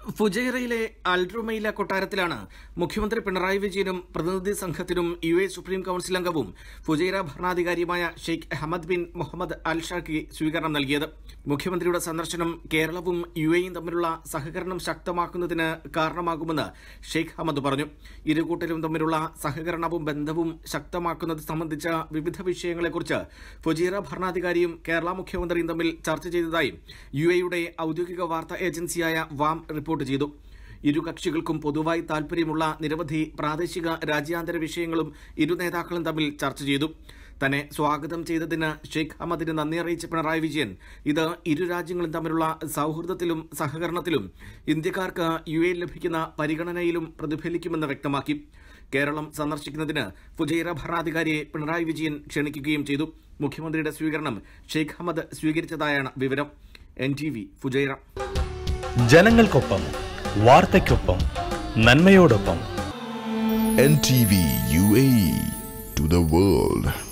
ഫുജൈറയിലെ അൽറുമൈല കൊട്ടാരത്തിലാണ് മുഖ്യമന്ത്രി പിണറായി വിജയനും പ്രതിനിധി സംഘത്തിനും യു എ സുപ്രീം കൌൺസിൽ അംഗവും ഫുജൈറ ഭരണാധികാരിയുമായ Sheikh Ahmed bin Mohammed Al Sharqi സ്വീകരണം നൽകിയത് മുഖ്യമന്ത്രിയുടെ സന്ദർശനം കേരളവും യു എയും തമ്മിലുള്ള സഹകരണം ശക്തമാക്കുന്നതിന് കാരണമാകുമെന്ന് ഷെയ്ഖ് അഹമ്മദ് പറഞ്ഞു ഇരു കൂട്ടരും തമ്മിലുള്ള സഹകരണവും ബന്ധവും ശക്തമാക്കുന്നത് സംബന്ധിച്ച വിവിധ വിഷയങ്ങളെക്കുറിച്ച് ഫുജൈറ ഭരണാധികാരിയും കേരള മുഖ്യമന്ത്രിയും തമ്മിൽ ചർച്ച ചെയ്തതായി യു എയുടെ ഔദ്യോഗിക വാർത്താ ഏജൻസിയായ വാം റിപ്പോർട്ട് ചെയ്തു ഇരു കക്ഷികൾക്കും പൊതുവായി താൽപര്യമുള്ള നിരവധി പ്രാദേശിക രാജ്യാന്തര വിഷയങ്ങളും ഇരു നേതാക്കളും തമ്മിൽ ചർച്ച ചെയ്തു തന്നെ സ്വാഗതം ചെയ്തതിന് ഷെയ്ഖ് അഹമ്മദിന് നന്ദി അറിയിച്ച പിണറായി വിജയൻ ഇത് ഇരു രാജ്യങ്ങളും തമ്മിലുള്ള സൌഹൃദത്തിലും സഹകരണത്തിലും ഇന്ത്യക്കാർക്ക് യു എയിൽ ലഭിക്കുന്ന പരിഗണനയിലും പ്രതിഫലിക്കുമെന്ന് വ്യക്തമാക്കി കേരളം സന്ദർശിക്കുന്നതിന് ഫുജൈറ ഭരണാധികാരിയെ പിണറായി വിജയൻ ക്ഷണിക്കുകയും ചെയ്തു മുഖ്യമന്ത്രിയുടെ സ്വീകരണം ഷെയ്ഖ് അഹമ്മദ് സ്വീകരിച്ചതായാണ് വിവരം എൻ ടി വി ഫുജൈറ ജനങ്ങൾക്കൊപ്പം വാർത്തയ്ക്കൊപ്പം നന്മയോടൊപ്പം NTV UAE to the world.